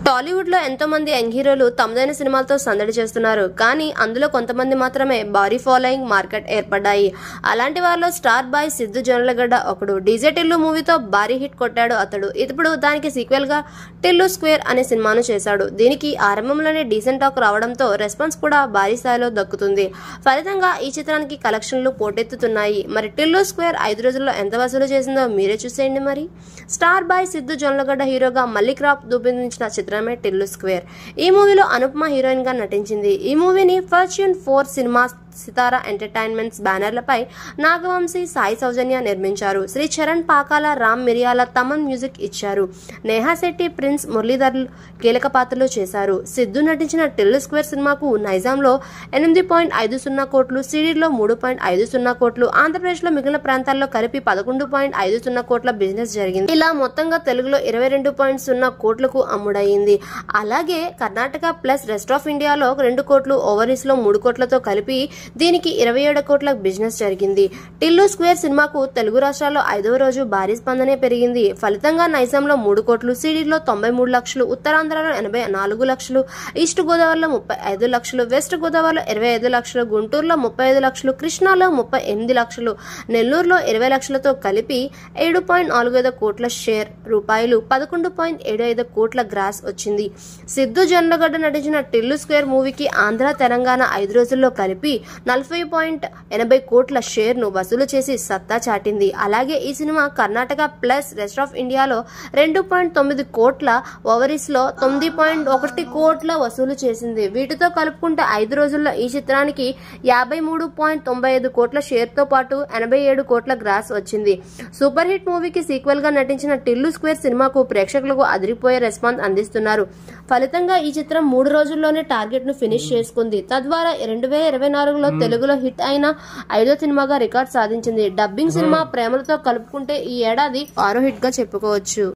టాలీవుడ్ లో ఎంతో మంది యంగ్ హీరోలు తమదైన సినిమాలతో సందడి చేస్తున్నారు కానీ అందులో కొంతమంది మాత్రమే భారీ ఫాలోయింగ్ మార్కెట్ ఏర్పడ్డాయి అలాంటి వారిలో స్టార్ బాయ్ సిద్ధు జొన్నలగడ్డ ఒకడు డీజే టిల్లు మూవీతో భారీ హిట్ కొట్టాడు అతడు ఇప్పుడు దానికి సీక్వెల్ గా టిల్లు స్క్వేర్ అనే సినిమాను చేశాడు దీనికి ఆరంభంలోనే డీసెంట్ టాక్ రావడంతో రెస్పాన్స్ కూడా భారీ స్థాయిలో దక్కుతుంది ఫలితంగా ఈ చిత్రానికి కలెక్షన్లు పోటెత్తుతున్నాయి మరి టిల్లు స్క్వేర్ ఐదు రోజుల్లో ఎంత వసూలు చేసిందో మీరే చూసేయండి మరి స్టార్ బాయ్ సిద్ధు జొన్నలగడ్డ హీరోగా మల్లిక్ రాప్ రూపొందించిన చిత్రమే టిల్లు స్క్వేర్ ఈ మూవీలో అనుపమ హీరోయిన్ గా నటించింది ఈ మూవీని fortune four cinema Sithara entertainments బ్యానర్లపై నాగవంశీ సాయి సౌజన్య నిర్మించారు శ్రీ చరణ్ పాకాల రామ్ మిరియాల తమన్ మ్యూజిక్ ఇచ్చారు నేహా శెట్టి ప్రిన్స్ మురళీధర్ కీలక పాత్రలు చేశారు సిద్ధు నటించిన టిల్లు స్క్వేర్ సినిమాకు నైజాంలో ఎనిమిది పాయింట్ ఐదు సున్నా కోట్లు సిడీలో మూడు పాయింట్ ఐదు సున్నా కోట్లు ఆంధ్రప్రదేశ్లో మిగిలిన ప్రాంతాల్లో కలిపి పదకొండు పాయింట్ ఐదు సున్నా కోట్ల బిజినెస్ జరిగింది ఇలా మొత్తంగా తెలుగులో ఇరవై రెండు పాయింట్ సున్నా కోట్లకు అమ్ముడయింది అలాగే కర్ణాటక ప్లస్ రెస్ట్ ఆఫ్ ఇండియాలో రెండు కోట్లు ఓవరీస్ లో మూడు కోట్లతో కలిపి దీనికి ఇరవై ఏడు కోట్ల బిజినెస్ జరిగింది టిల్లు స్క్వేర్ సినిమాకు తెలుగు రాష్ట్రాల్లో ఐదవ రోజు భారీ స్పందనే పెరిగింది ఫలితంగా నైజాంలో మూడు కోట్లు సిడీలో తొంభై మూడు లక్షలు ఉత్తరాంధ్రలో ఎనభై నాలుగు లక్షలు ఈస్ట్ గోదావరిలో ముప్పై ఐదు లక్షలు వెస్ట్ గోదావరిలో ఇరవై ఐదు లక్షలు గుంటూరులో ముప్పై ఐదు లక్షలు కృష్ణాలో ముప్పై ఎనిమిది లక్షలు నెల్లూరులో ఇరవై లక్షలతో కలిపి ఏడు పాయింట్ నాలుగు ఐదు కోట్ల షేర్ రూపాయలు పదకొండు పాయింట్ ఏడు ఐదు కోట్ల గ్రాస్ వచ్చింది సిద్ధు జొన్నగడ్డ నటించిన టిల్లు స్క్వేర్ మూవీకి ఆంధ్ర తెలంగాణ ఐదు రోజుల్లో కలిపి నలభై పాయింట్ ఎనభై కోట్ల షేర్ను వసూలు చేసి సత్తా చాటింది అలాగే ఈ cinema Karnataka plus rest of ఇండియాలో రెండు పాయింట్ తొమ్మిది కోట్ల ఓవరీస్ లో తొమ్మిది పాయింట్ ఒకటి కోట్ల వసూలు చేసింది వీటితో కలుపుకుంటే ఐదు రోజుల్లో ఈ చిత్రానికి యాభై మూడు పాయింట్ తొంభై ఐదు కోట్ల షేర్ తో పాటు ఎనభై ఏడు కోట్ల గ్రాస్ వచ్చింది సూపర్ హిట్ మూవీకి సీక్వెల్ గా నటించిన టిల్లు స్క్వేర్ సినిమాకు ప్రేక్షకులకు అదిరిపోయే రెస్పాన్స్ అందిస్తున్నారు ఫలితంగా ఈ చిత్రం మూడు రోజుల్లోనే టార్గెట్ ను ఫినిష్ చేసుకుంది తద్వారా రెండు వేల ఇరవై నాలుగులో తెలుగులో హిట్ అయిన ఐదో సినిమాగా రికార్డ్ సాధించింది డబ్బింగ్ సినిమా ప్రేమలతో కలుపుకుంటే ఈ ఏడాది ఆరో హిట్ గా చెప్పుకోవచ్చు